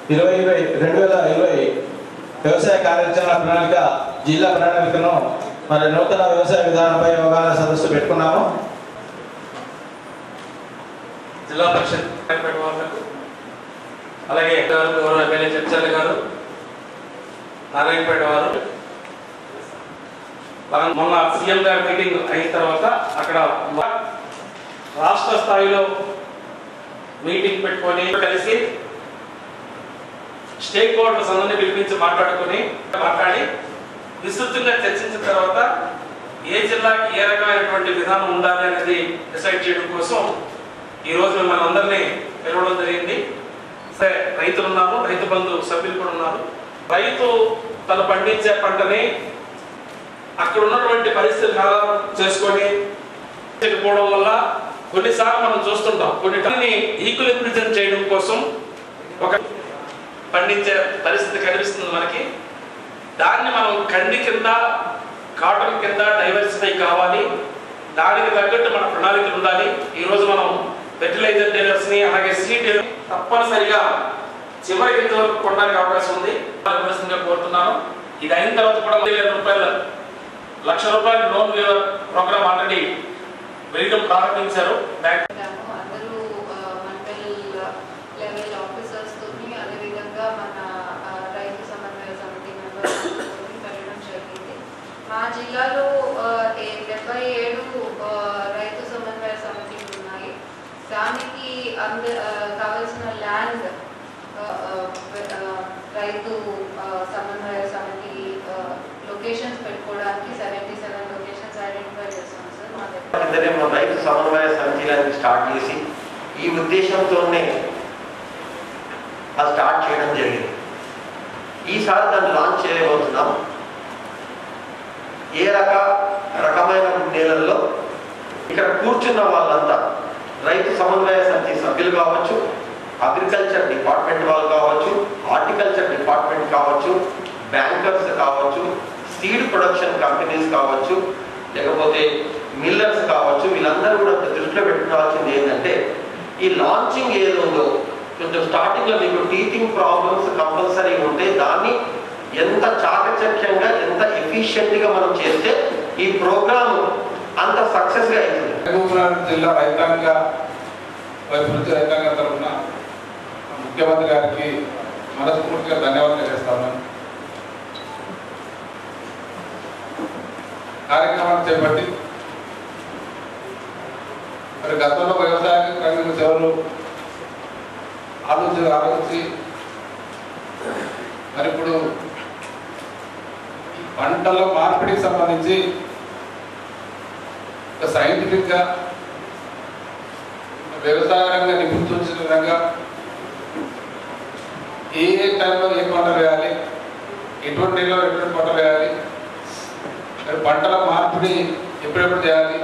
ఇరవై ఇరవై రెండు వేల ఇరవై వ్యవసాయ కార్యాచరణ ప్రణాళిక జిల్లా ప్రణాళికను మరి నూతన వ్యవసాయ విధానంపై అవగాహన సదస్సు పెట్టుకున్నాము జిల్లా పరిషత్ కార్యక్రమం వాళ్ళకు అలాగే గారు గౌరవ ఎమ్మెల్యే చర్చల్ గారు నారాయణపేట వారు మనం మొన్న సీఎం గారి మీటింగ్ అయిన తర్వాత అక్కడ రాష్ట్ర స్థాయిలో మీటింగ్ పెట్టుకొని కలిసి స్టేక్ హోల్డర్స్ అందరినీ పిలిపించి మాట్లాడుకొని మాట్లాడి విస్తృతంగా చర్చించిన తర్వాత ఏ జిల్లాకి ఏ రకమైనటువంటి విధానం ఉండాలి అనేది డిసైడ్ చేయడం కోసం ఈ రోజు మిమ్మల్ని అందరినీ పిలవడం జరిగింది సరే రైతులు ఉన్నారు రైతు బంధు సభ్యులు కూడా ఉన్నారు రైతు తను పండించే పంటని అక్కడ ఉన్నటువంటి పరిస్థితులను ఆధారం చేసుకొని చేయకపోవడం వల్ల కొన్నిసార్లు మనం చూస్తుంటాం కొన్ని ఈక్వలిబ్రిజం చేయడం కోసం ఒక పండించే పరిస్థితి కనిపిస్తుంది మనకి దాన్ని మనం కండి కింద కాటన్ కింద డైవర్సిఫై కావాలి దానికి తగ్గట్టు మన ప్రణాళికలు ఉండాలి ఈ రోజు మనం ఫెర్టిలైజర్ డీలర్స్ ని అలాగే సీడ్ తప్పనిసరిగా చివరి గింజ వరకు కొనడానికి అవకాశం ఉంది ఇవ్వాల్సిందిగా కోరుతున్నాను ఇది అయిన తర్వాత కూడా పది వేల రూపాయల లక్ష రూపాయల లోన్ ప్రోగ్రామ్ ఆల్రెడీ వేయడం ప్రారంభించారు బ్యాంక్ పెట్టాము అందరూ ఆ, మండల్ లెవెల్ ఆఫీసర్స్ తోని అదేవిధంగా మన ఆ, రైతు సమన్వయ సమితి మెంబర్స్ తోని వెళ్ళడం జరిగింది మా జిల్లాలో ఆ, ఏ- డెబ్బై ఏడు ఆ, రైతు సమన్వయ సమితిలు ఉన్నాయి దానికి అంద ఆ, కావలసిన ల్యాండ్ ఆ, ఆ, ఆ, రైతు ఆ, సమన్వయ సమితి లొకేషన్స్ పెట్టుకోవడానికి సెవెంటీ సెవెన్ లొకేషన్స్ ఐడెంటిఫై చేస్తాం సార్ మా దగ్గర కిందనే మన రైతు సమన్వయ సమితిలను స్టార్ట్ చేసి ఈ ఉద్దేశంతోనే అది స్టార్ట్ చేయడం జరిగింది ఈసారి దాన్ని లాంచ్ చేయబోతున్నాం ఏ రక రకమైన నేలల్లో ఇక్కడ కూర్చున్న వాళ్ళంతా రైతు సమన్వయ సమితి సభ్యులు కావచ్చు అగ్రికల్చర్ డిపార్ట్మెంట్ వాళ్ళు కావచ్చు హార్టికల్చర్ డిపార్ట్మెంట్ కావచ్చు బ్యాంకర్స్ కావచ్చు సీడ్ ప్రొడక్షన్ కంపెనీస్ కావచ్చు లేకపోతే మిల్లర్స్ కావచ్చు వీళ్ళందరూ కూడా దృష్టిలో పెట్టుకోవాల్సింది ఏంటంటే ఈ లాంచింగ్ ఏదో ఉందో కొంచెం స్టార్టింగ్లో మీకు టీచింగ్ ప్రాబ్లమ్స్ కంపల్సరీ ఉంటే దాన్ని ఎంత చాకచక్యంగా ఎంత ఎఫిషియెంట్గా మనం చేస్తే ఈ ప్రోగ్రామ్ అంత సక్సెస్గా అవుతుంది మహబూబ్నగర్ జిల్లా రైతాంగ వైపు నుంచి రైతాంగ తరఫున ముఖ్యమంత్రి గారికి మనస్ఫూర్తిగా ధన్యవాదాలు చేస్తాను కార్యక్రమాన్ని చేపట్టి మరి గతంలో వ్యవసాయ రంగ సేవలు ఆలోచించి ఆలోచించి మరి ఇప్పుడు ఈ పంటల మార్పిడికి సంబంధించి ఒక సైంటిఫిక్గా వ్యవసాయ రంగ నిపుణులు చూసిన విధంగా ఏ ఏ టైంలో ఏ పంట వేయాలి ఎటువంటి నీళ్ళలో ఎటువంటి పంట వేయాలి మరి పంటల మార్పిడి ఎప్పుడెప్పుడు చేయాలి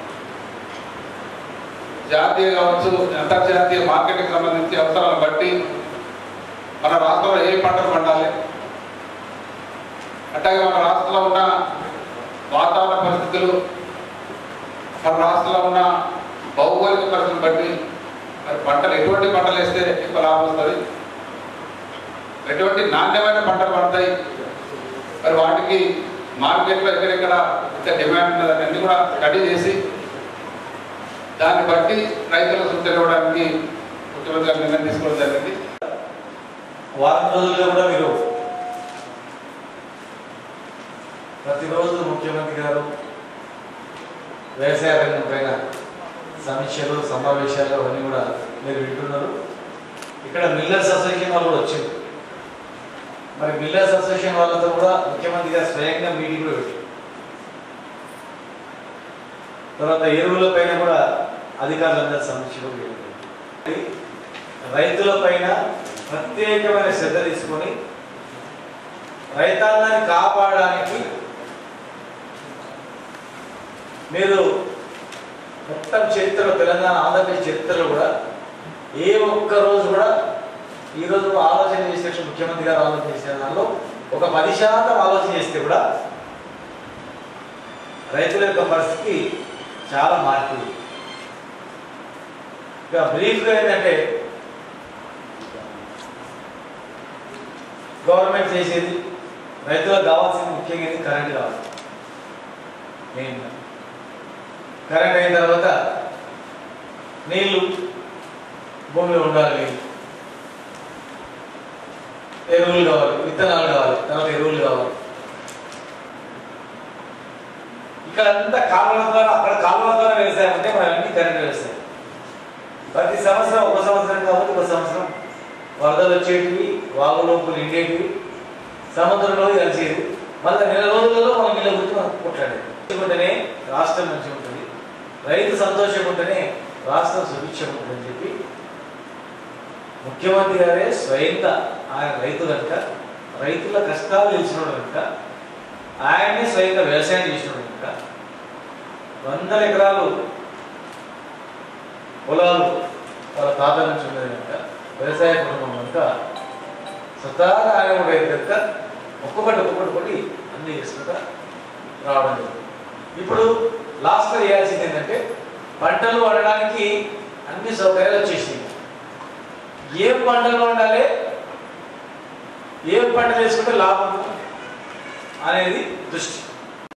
జాతీయ కావచ్చు అంతర్జాతీయ మార్కెట్కి సంబంధించి అవసరాలను బట్టి మన రాష్ట్రంలో ఏ పంటలు పండాలి అట్లాగే మన రాష్ట్రంలో ఉన్న వాతావరణ పరిస్థితులు మన రాష్ట్రంలో ఉన్న భౌగోళిక పరిస్థితిని బట్టి మరి పంటలు ఎటువంటి పంటలు వేస్తే ఎక్కువ లాభం వస్తుంది ఎటువంటి నాణ్యమైన పంటలు పండుతాయి మరి వాటికి మార్కెట్లో ఎక్కడెక్కడ ఎంత డిమాండ్ ఉన్నది అన్ని కూడా స్టడీ చేసి దాన్ని బట్టి రైతులకు సూచన ఇవ్వడానికి ముఖ్యమంత్రి గారు నిర్ణయం తీసుకోవడం జరిగింది వారం రోజులుగా కూడా మీరు ప్రతిరోజు ముఖ్యమంత్రి గారు వ్యవసాయ రంగం పైన సమీక్షలు సమావేశాలు అవన్నీ కూడా మీరు వింటున్నారు ఇక్కడ మిల్లర్స్ అసోసియేషన్ వాళ్ళు కూడా వచ్చింది మరి మిల్లర్స్ అసోసియేషన్ వాళ్ళతో కూడా ముఖ్యమంత్రి గారు స్వయంగా మీటింగ్ కూడా పెట్టారు తర్వాత ఎరువుల పైన కూడా అధికారులందరూ సమీక్ష కూడా పెట్టారు. రైతుల పైన ప్రత్యేకమైన శ్రద్ధ తీసుకొని రైతాంగాన్ని కాపాడడానికి మీరు మొత్తం చరిత్రలో తెలంగాణ ఆంధ్రప్రదేశ్ చరిత్రలో కూడా ఏ ఒక్క రోజు కూడా ఈ రోజు కూడా ఆలోచన చేసినట్టు ముఖ్యమంత్రి గారు ఆలోచన చేసిన దానిలో ఒక పది శాతం ఆలోచన చేస్తే కూడా రైతుల యొక్క పరిస్థితి చాలా మారిపోయింది ఇక బ్రీఫ్గా ఏంటంటే గవర్నమెంట్ చేసేది రైతులకు కావాల్సింది ముఖ్యంగా ఇది కరెంట్ కావాలి మెయిన్గా కరెంట్ అయిన తర్వాత నీళ్లు భూమిలో ఉండాలి ఎరువులు కావాలి విత్తనాలు కావాలి తర్వాత ఎరువులు కావాలి ఇక్కడ అంతా కాలువల ద్వారా అక్కడ కాలువల ద్వారా వ్యవసాయం అంటే మనం అన్ని కరెంట్ వ్యవసాయం ప్రతి సంవత్సరం ఒక సంవత్సరం కాబట్టి ఒక సంవత్సరం వరదలు వచ్చేటివి వాగులోపులు నిండేటివి సముద్రంలో కలిసేది మళ్ళీ నెల రోజులలో మనం నీళ్ళ గురించి మనం కొట్లాడేది ఉంటేనే రాష్ట్రం మంచిగా ఉంటుంది రైతు సంతోషంగా ఉంటేనే రాష్ట్రం సుభిక్షం ఉంటుందని చెప్పి ముఖ్యమంత్రి గారే స్వయంగా ఆయన రైతు కనుక రైతుల కష్టాలు తెలిసినోడు కనుక ఆయనే స్వయంగా వ్యవసాయం చేసినోడు కనుక వందల ఎకరాలు పొలాలు వాళ్ళ తాత నుంచి ఉన్నది కనుక వ్యవసాయ కుటుంబం కనుక స్వతహాగా ఆయన కూడా రైతు కనుక ఒక్కొక్కటి ఒక్కొక్కటి కొట్టి అన్ని చేసుకుంటా రావడం జరిగింది ఇప్పుడు లాస్ట్లో చేయాల్సింది ఏంటంటే పంటలు వండడానికి అన్ని సౌకర్యాలు వచ్చేసినాయి ఏం పంటలు వండాలి ఏం పంటలు వేసుకుంటే లాభం అనేది దృష్టి